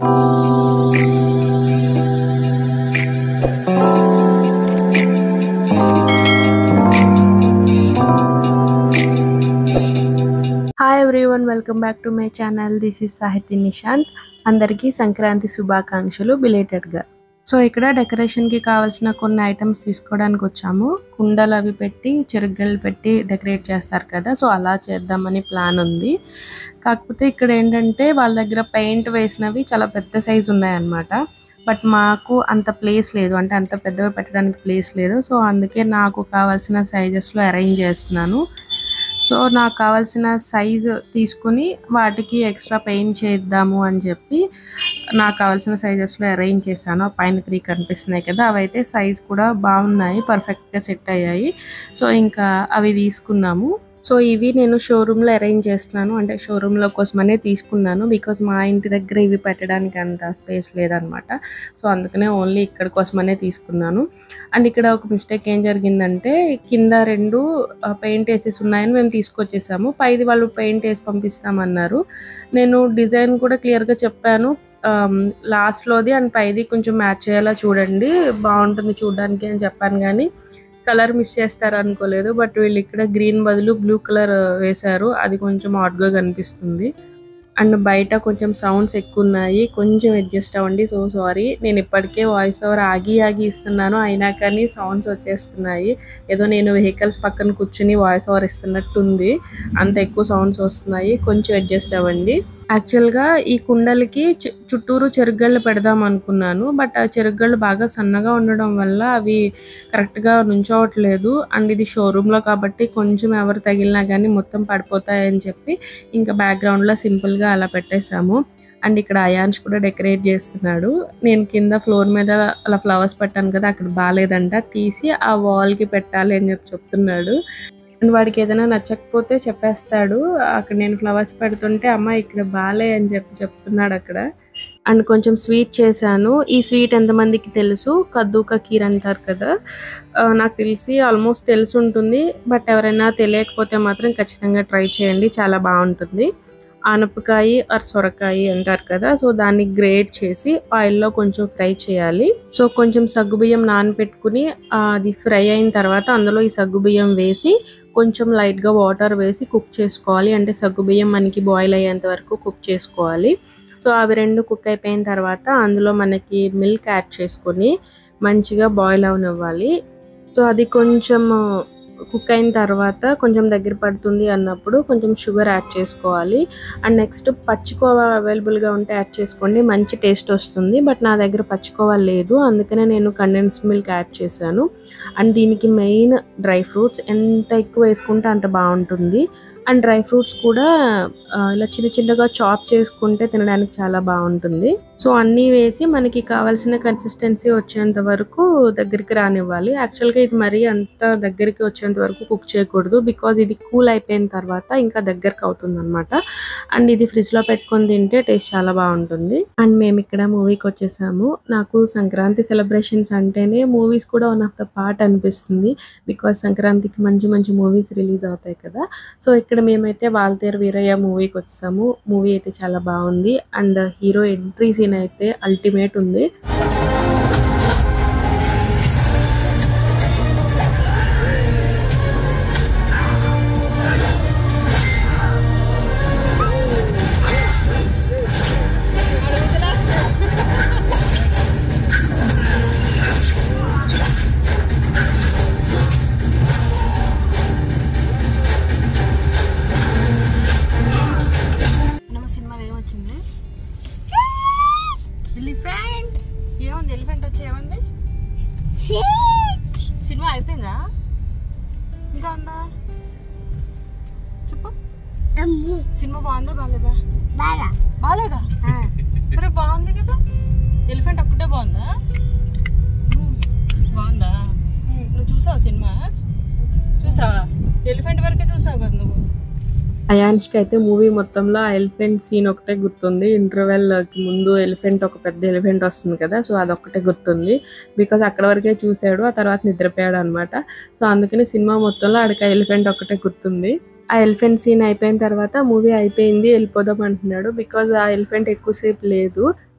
hi everyone welcome back to my channel this is Sahithi Nishanth అందరికీ సంక్రాంతి శుభాకాంక్షలు బిలేటెడ్గా so ఇక్కడ డెకరేషన్కి కావాల్సిన కొన్ని ఐటమ్స్ తీసుకోవడానికి వచ్చాము కుండలు అవి పెట్టి చెరుగ్గలు పెట్టి డెకరేట్ చేస్తారు కదా సో అలా చేద్దామని ప్లాన్ ఉంది కాకపోతే ఇక్కడ ఏంటంటే వాళ్ళ దగ్గర పెయింట్ వేసినవి చాలా పెద్ద సైజు ఉన్నాయన్నమాట బట్ మాకు అంత ప్లేస్ లేదు అంటే అంత పెద్దగా పెట్టడానికి ప్లేస్ లేదు సో అందుకే నాకు కావాల్సిన సైజెస్లో అరేంజ్ చేస్తున్నాను సో నాకు కావాల్సిన సైజు తీసుకుని వాటికి ఎక్స్ట్రా పెయింట్ చేద్దాము అని చెప్పి నాకు కావాల్సిన సైజెస్లో అరేంజ్ చేశాను ఆ పైన త్రీ కనిపిస్తున్నాయి కదా అవైతే సైజ్ కూడా బాగున్నాయి పర్ఫెక్ట్గా సెట్ అయ్యాయి సో ఇంకా అవి తీసుకున్నాము సో ఇవి నేను షోరూంలో అరేంజ్ చేస్తున్నాను అంటే షోరూంలో కోసమనే తీసుకున్నాను బికాజ్ మా ఇంటి దగ్గర ఇవి పెట్టడానికి అంత స్పేస్ లేదనమాట సో అందుకనే ఓన్లీ ఇక్కడ కోసమనే తీసుకున్నాను అండ్ ఇక్కడ ఒక మిస్టేక్ ఏం జరిగిందంటే కింద రెండు పెయింట్ వేసేసి ఉన్నాయని మేము తీసుకొచ్చేసాము పైది వాళ్ళు పెయింట్ వేసి పంపిస్తామన్నారు నేను డిజైన్ కూడా క్లియర్గా చెప్పాను లాస్ట్లోది అండ్ పైది కొంచెం మ్యాచ్ అయ్యేలా చూడండి బాగుంటుంది చూడడానికి అని చెప్పాను కానీ కలర్ మిస్ చేస్తారు అనుకోలేదు బట్ వీళ్ళు ఇక్కడ గ్రీన్ బదులు బ్లూ కలర్ వేశారు అది కొంచెం హాట్గా కనిపిస్తుంది అండ్ బయట కొంచెం సౌండ్స్ ఎక్కువ ఉన్నాయి కొంచెం అడ్జస్ట్ అవ్వండి సో సారీ నేను ఇప్పటికే వాయిస్ ఓవర్ ఆగి ఆగి ఇస్తున్నాను అయినా కానీ సౌండ్స్ వచ్చేస్తున్నాయి ఏదో నేను వెహికల్స్ పక్కన కూర్చుని వాయిస్ ఓవర్ ఇస్తున్నట్టు ఉంది అంత ఎక్కువ సౌండ్స్ వస్తున్నాయి కొంచెం అడ్జస్ట్ అవ్వండి యాక్చువల్గా ఈ కుండలకి చు- చుట్టూరు చెరుగళ్ళు పెడదాం అనుకున్నాను బట్ ఆ చెరుగళ్ళు బాగా సన్నగా ఉండడం వల్ల అవి కరెక్ట్గా నుంచోవట్లేదు అండ్ ఇది షోరూంలో కాబట్టి కొంచెం ఎవరు తగిలినా కానీ మొత్తం పడిపోతాయని చెప్పి ఇంకా బ్యాక్గ్రౌండ్లో సింపుల్గా అలా పెట్టేశాము అండ్ ఇక్కడ అయాన్స్ కూడా డెకరేట్ చేస్తున్నాడు నేను కింద ఫ్లోర్ మీద అలా ఫ్లవర్స్ పెట్టాను కదా అక్కడ బాగాలేదంట తీసి ఆ వాల్కి పెట్టాలి అని చెప్పి చెప్తున్నాడు అండ్ వాడికి ఏదైనా నచ్చకపోతే చెప్పేస్తాడు అక్కడ నేను ఫ్లవర్స్ పెడుతుంటే అమ్మ ఇక్కడ బాలే అని చెప్పి చెప్తున్నాడు అక్కడ అండ్ కొంచెం స్వీట్ చేశాను ఈ స్వీట్ ఎంతమందికి తెలుసు కద్దూక కీర్ అంటారు కదా ఆ, నాకు తెలిసి ఆల్మోస్ట్ తెలిసి ఉంటుంది బట్ ఎవరైనా తెలియకపోతే మాత్రం ఖచ్చితంగా ట్రై చేయండి చాలా బాగుంటుంది ఆనపకాయ ఆర్ సొరకాయ అంటారు కదా సో దాన్ని గ్రేట్ చేసి ఆయిల్లో కొంచెం ఫ్రై చేయాలి సో కొంచెం సగ్గుబియ్యం నానబెట్టుకుని ఆ, అది ఫ్రై అయిన తర్వాత అందులో ఈ సగ్గుబియ్యం వేసి కొంచెం లైట్గా వాటర్ వేసి కుక్ చేసుకోవాలి అంటే సగ్గుబియ్యం మనకి బాయిల్ అయ్యేంత వరకు కుక్ చేసుకోవాలి సో అవి రెండు కుక్ అయిపోయిన తర్వాత అందులో మనకి మిల్క్ యాడ్ చేసుకొని మంచిగా బాయిల్ అవనివ్వాలి సో అది కొంచెం కుక్ అయిన తర్వాత కొంచెం దగ్గర పడుతుంది అన్నప్పుడు కొంచెం షుగర్ యాడ్ చేసుకోవాలి అండ్ నెక్స్ట్ పచ్చికోవా అవైలబుల్గా ఉంటే యాడ్ చేసుకోండి మంచి టేస్ట్ వస్తుంది బట్ నా దగ్గర పచ్చికోవా లేదు అందుకనే నేను కండెన్స్డ్ మిల్క్ యాడ్ చేశాను అండ్ దీనికి మెయిన్ డ్రై ఫ్రూట్స్ ఎంత ఎక్కువ వేసుకుంటే అంత బాగుంటుంది అండ్ డ్రై ఫ్రూట్స్ కూడా ఆ, ఇలా చిన్న చిన్నగా చాప్ చేసుకుంటే తినడానికి చాలా బాగుంటుంది సో అన్నీ వేసి మనకి కావాల్సిన కన్సిస్టెన్సీ వచ్చేంత వరకు దగ్గరికి రానివ్వాలి యాక్చువల్గా ఇది మరీ అంత దగ్గరికి వచ్చేంత వరకు కుక్ చేయకూడదు బికాజ్ ఇది కూల్ అయిపోయిన తర్వాత ఇంకా దగ్గరకు అవుతుంది అనమాట అండ్ ఇది ఫ్రిడ్జ్లో పెట్టుకొని తింటే టేస్ట్ చాలా బాగుంటుంది అండ్ మేము ఇక్కడ మూవీకి వచ్చేసాము నాకు సంక్రాంతి సెలబ్రేషన్స్ అంటేనే మూవీస్ కూడా వన్ ఆఫ్ ద పార్ట్ అనిపిస్తుంది బికాజ్ సంక్రాంతికి మంచి మంచి మూవీస్ రిలీజ్ అవుతాయి కదా సో ఇక్కడ మేమైతే వాల్తేరు వీరయ్య మూవీకి వచ్చాము మూవీ అయితే చాలా బాగుంది అండ్ హీరో ఎంట్రీ సీన్ అయితే అల్టిమేట్ ఉంది ನಮ್ಮ సినిమాలో ఏమొచ్చింది ఎలిఫెంట్ ఏముంది ఎలిఫెంట్ వచ్చి ఏముంది సినిమా అయిపోయిందా ఇంకా ఉందా చెప్పు సినిమా బాగుందా బాగాలేదా బాగాలేదా మరి బాగుంది కదా ఎలిఫెంట్ ఒక్కటే బాగుందా ఉమ్, బాగుందా నువ్వు చూసావా సినిమా చూసావా ఎలిఫెంట్ వరకే చూసావు కదా నువ్వు అయాన్ష్కి అయితే మూవీ మొత్తంలో ఆ ఎలిఫెంట్ సీన్ ఒకటే గుర్తుంది ఇంటర్వెల్ కి ముందు ఎలిఫెంట్ ఒక పెద్ద ఎలిఫెంట్ వస్తుంది కదా సో అదొక్కటే గుర్తుంది బికాజ్ అక్కడ వరకే చూశాడు ఆ తర్వాత నిద్రపోయాడు అనమాట సో అందుకని సినిమా మొత్తంలో ఆడికి ఆ ఎలిఫెంట్ ఒక్కటే గుర్తుంది ఆ ఎలిఫెంట్ సీన్ అయిపోయిన తర్వాత మూవీ అయిపోయింది వెళ్ళిపోదాం అంటున్నాడు బికాజ్ ఆ ఎలిఫెంట్ ఎక్కువసేపు లేదు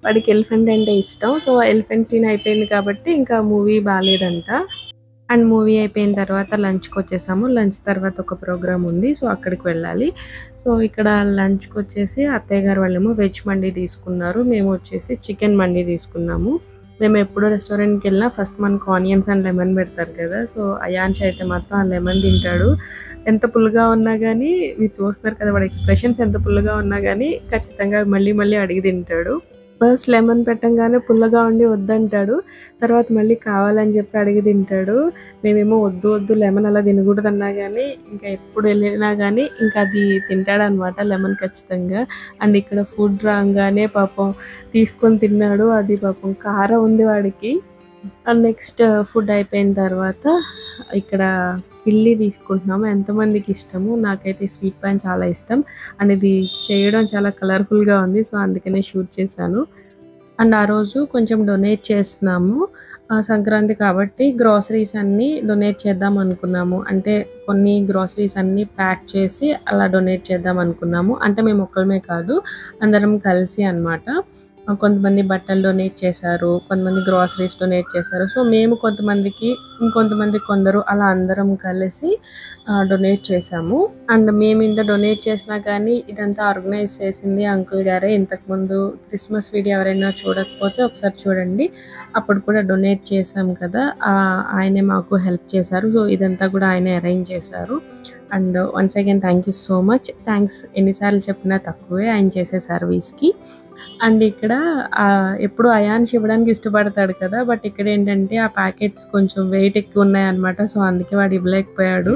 వాడికి ఎలిఫెంట్ అంటే ఇష్టం సో ఎలిఫెంట్ సీన్ అయిపోయింది కాబట్టి ఇంకా మూవీ బాగాలేదంట అండ్ మూవీ అయిపోయిన తర్వాత లంచ్కి వచ్చేసాము లంచ్ తర్వాత ఒక ప్రోగ్రామ్ ఉంది సో అక్కడికి వెళ్ళాలి సో ఇక్కడ లంచ్కి వచ్చేసి అత్తయ్య గారు వాళ్ళేమో వెజ్ మండీ తీసుకున్నారు మేము వచ్చేసి చికెన్ మండీ తీసుకున్నాము మేము ఎప్పుడు రెస్టారెంట్కి వెళ్ళినా ఫస్ట్ మనకు ఆనియన్స్ అండ్ లెమన్ పెడతారు కదా సో అయాన్ష్ అయితే మాత్రం ఆ లెమన్ తింటాడు ఎంత పుల్లగా ఉన్నా కానీ మీరు చూస్తున్నారు కదా వాడి ఎక్స్ప్రెషన్స్ ఎంత పుల్లగా ఉన్నా కానీ ఖచ్చితంగా మళ్ళీ మళ్ళీ అడిగి తింటాడు ఫస్ట్ లెమన్ పెట్టంగానే పుల్లగా ఉండి వద్దంటాడు తర్వాత మళ్ళీ కావాలని చెప్పి అడిగి తింటాడు మేమేమో వద్దు వద్దు లెమన్ అలా తినకూడదు అన్నా కానీ ఇంకా ఎప్పుడు వెళ్ళినా కానీ ఇంకా అది తింటాడు అనమాట లెమన్ ఖచ్చితంగా అండ్ ఇక్కడ ఫుడ్ రాగానే పాపం తీసుకొని తిన్నాడు అది పాపం కారం ఉంది వాడికి అండ్ నెక్స్ట్ ఫుడ్ అయిపోయిన తర్వాత ఇక్కడ కిల్లి తీసుకుంటున్నాము ఎంతమందికి ఇష్టము నాకైతే స్వీట్ పాన్ చాలా ఇష్టం అండ్ ఇది చేయడం చాలా కలర్ఫుల్గా ఉంది సో అందుకనే షూట్ చేశాను అండ్ ఆ రోజు కొంచెం డొనేట్ చేస్తున్నాము ఆ సంక్రాంతి కాబట్టి గ్రాసరీస్ అన్నీ డొనేట్ చేద్దాం అనుకున్నాము అంటే కొన్ని గ్రాసరీస్ అన్నీ ప్యాక్ చేసి అలా డొనేట్ చేద్దాం అనుకున్నాము అంటే మేము ఒక్కళ్ళమే కాదు అందరం కలిసి అన్నమాట ఆ, కొంతమంది బట్టలు డొనేట్ చేశారు కొంతమంది గ్రాసరీస్ డొనేట్ చేశారు సో మేము కొంతమందికి ఇంకొంతమంది కొందరు అలా అందరం కలిసి డొనేట్ చేశాము అండ్ మేము ఇంత డొనేట్ చేసినా కానీ ఇదంతా ఆర్గనైజ్ చేసింది అంకుల్ గారే ఇంతకుముందు క్రిస్మస్ వీడియో ఎవరైనా చూడకపోతే ఒకసారి చూడండి అప్పుడు కూడా డొనేట్ చేశాం కదా ఆ, ఆయనే మాకు హెల్ప్ చేశారు సో ఇదంతా కూడా ఆయనే అరేంజ్ చేశారు and once again thank you so much thanks ఎన్నిసార్లు చెప్పినా తక్కువే ఆయన చేసే సర్వీస్కి అండ్ ఇక్కడ ఆ, ఎప్పుడు అయాన్స్ ఇవ్వడానికి ఇష్టపడతాడు కదా బట్ ఇక్కడ ఏంటంటే ఆ ప్యాకెట్స్ కొంచెం వెయిట్ ఎక్కువ ఉన్నాయి అనమాట సో అందుకే వాడు ఇవ్వలేకపోయాడు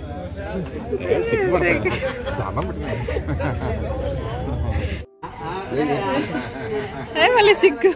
మళ్ళీ సిగ్గు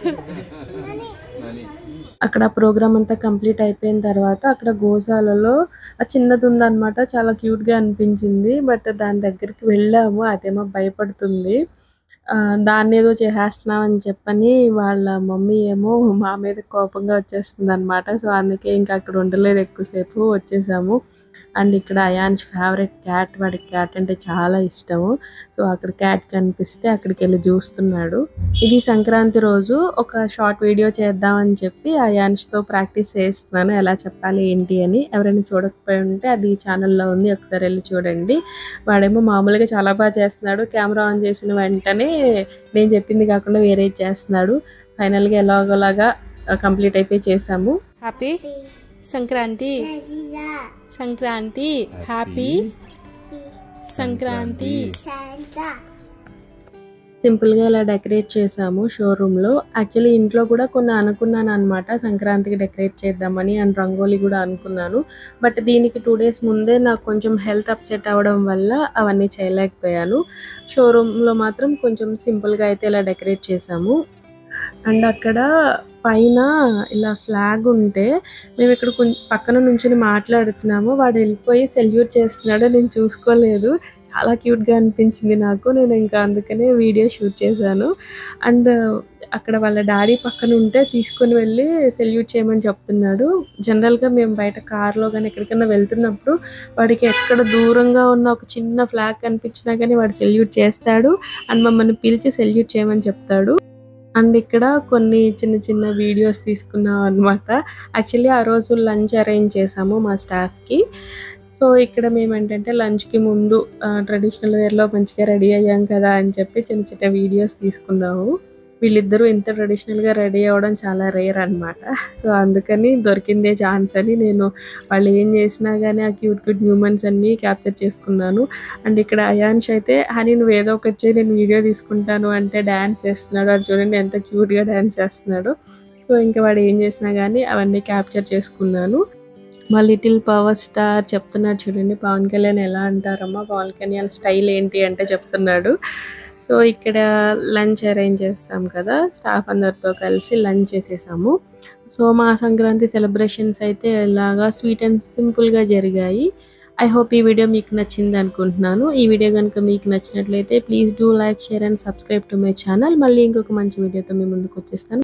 అక్కడ ప్రోగ్రామ్ అంతా కంప్లీట్ అయిపోయిన తర్వాత అక్కడ గోశాలలో ఆ చిన్నది ఉందన్నమాట చాలా క్యూట్ గా అనిపించింది బట్ దాని దగ్గరికి వెళ్ళాము అదేమో భయపడుతుంది ఆ, దాన్ని ఏదో చేసేస్తున్నాం అని చెప్పని వాళ్ళ మమ్మీ ఏమో మా మీద కోపంగా వచ్చేస్తుంది అనమాట సో అందుకే ఇంకా అక్కడ ఉండలేదు ఎక్కువసేపు వచ్చేసాము అండ్ ఇక్కడ అయాన్స్ ఫేవరెట్ క్యాట్ వాడికి క్యాట్ అంటే చాలా ఇష్టము సో అక్కడ క్యాట్ కనిపిస్తే అక్కడికి వెళ్ళి చూస్తున్నాడు ఇది సంక్రాంతి రోజు ఒక షార్ట్ వీడియో చేద్దామని చెప్పి అయాన్స్తో ప్రాక్టీస్ చేస్తున్నాను ఎలా చెప్పాలి ఏంటి అని ఎవరైనా చూడకపోయి ఉంటే అది ఛానల్లో ఉంది ఒకసారి వెళ్ళి చూడండి వాడేమో మామూలుగా చాలా బాగా చేస్తున్నాడు కెమెరా ఆన్ చేసిన వెంటనే నేను చెప్పింది కాకుండా వేరే చేస్తున్నాడు ఫైనల్గా ఎలాగోలాగా కంప్లీట్ అయిపోయి చేసాము హ్యాపీ సంక్రాంతి సంక్రాంతి హ్యాపీ సంక్రాంతి సింపుల్గా ఇలా డెకరేట్ చేసాము షోరూంలో యాక్చువల్లీ ఇంట్లో కూడా కొన్ని అనుకున్నాను అనమాట సంక్రాంతికి డెకరేట్ చేద్దామని అండ్ రంగోలీ కూడా అనుకున్నాను బట్ దీనికి టూ డేస్ ముందే నాకు కొంచెం హెల్త్ అప్సెట్ అవ్వడం వల్ల అవన్నీ చేయలేకపోయాను షోరూంలో మాత్రం కొంచెం సింపుల్గా అయితే ఇలా డెకరేట్ చేసాము అండ్ అక్కడ పైన ఇలా ఫ్లాగ్ ఉంటే మేము ఇక్కడ కొంచెం పక్కన నుంచుని మాట్లాడుతున్నాము వాడు వెళ్ళిపోయి సెల్యూట్ చేస్తున్నాడు నేను చూసుకోలేదు చాలా క్యూట్గా అనిపించింది నాకు నేను ఇంకా అందుకనే వీడియో షూట్ చేశాను అండ్ అక్కడ వాళ్ళ డాడీ పక్కన ఉంటే తీసుకొని వెళ్ళి సెల్యూట్ చేయమని చెప్తున్నాడు జనరల్గా మేము బయట కార్లో కానీ ఎక్కడికైనా వెళ్తున్నప్పుడు వాడికి ఎక్కడ దూరంగా ఉన్న ఒక చిన్న ఫ్లాగ్ కనిపించినా కానీ వాడు సెల్యూట్ చేస్తాడు అండ్ మమ్మల్ని పిలిచి సెల్యూట్ చేయమని చెప్తాడు అండ్ ఇక్కడ కొన్ని చిన్న చిన్న వీడియోస్ తీసుకున్నాం అనమాట యాక్చువల్లీ ఆ రోజు లంచ్ అరేంజ్ చేసాము మా స్టాఫ్కి సో ఇక్కడ మేము ఏంటంటే లంచ్కి ముందు ట్రెడిషనల్ వేర్లో మంచిగా రెడీ అయ్యాం కదా అని చెప్పి చిన్న చిన్న వీడియోస్ తీసుకున్నాము వీళ్ళిద్దరూ ఇంత ట్రెడిషనల్గా రెడీ అవ్వడం చాలా రేర్ అన్నమాట సో అందుకని దొరికిందే ఛాన్స్ అని నేను వాళ్ళు ఏం చేసినా కానీ ఆ క్యూట్ క్యూట్ మూమెంట్స్ అన్నీ క్యాప్చర్ చేసుకున్నాను అండ్ ఇక్కడ అయాన్ష్ అయితే హనీ నువ్వు ఏదో ఒకటి చేయి నేను వీడియో తీసుకుంటాను అంటే డ్యాన్స్ చేస్తున్నాడు అది చూడండి ఎంత క్యూట్గా డ్యాన్స్ చేస్తున్నాడు సో ఇంకా వాడు ఏం చేసినా కానీ అవన్నీ క్యాప్చర్ చేసుకున్నాను మా లిటిల్ పవర్ స్టార్ చెప్తున్నాడు చూడండి పవన్ కళ్యాణ్ ఎలా అంటారమ్మా పవన్ కళ్యాణ్ స్టైల్ ఏంటి అంటే చెప్తున్నాడు సో ఇక్కడ లంచ్ అరేంజ్ చేస్తాం కదా స్టాఫ్ అందరితో కలిసి లంచ్ చేసేసాము సో మా సంక్రాంతి సెలబ్రేషన్స్ అయితే ఇలాగా స్వీట్ అండ్ సింపుల్గా జరిగాయి ఐ హోప్ ఈ వీడియో మీకు నచ్చింది అనుకుంటున్నాను ఈ వీడియో కనుక మీకు నచ్చినట్లయితే please do like share and subscribe to my channel మళ్ళీ ఇంకొక మంచి వీడియోతో మీ ముందుకు వచ్చేస్తాను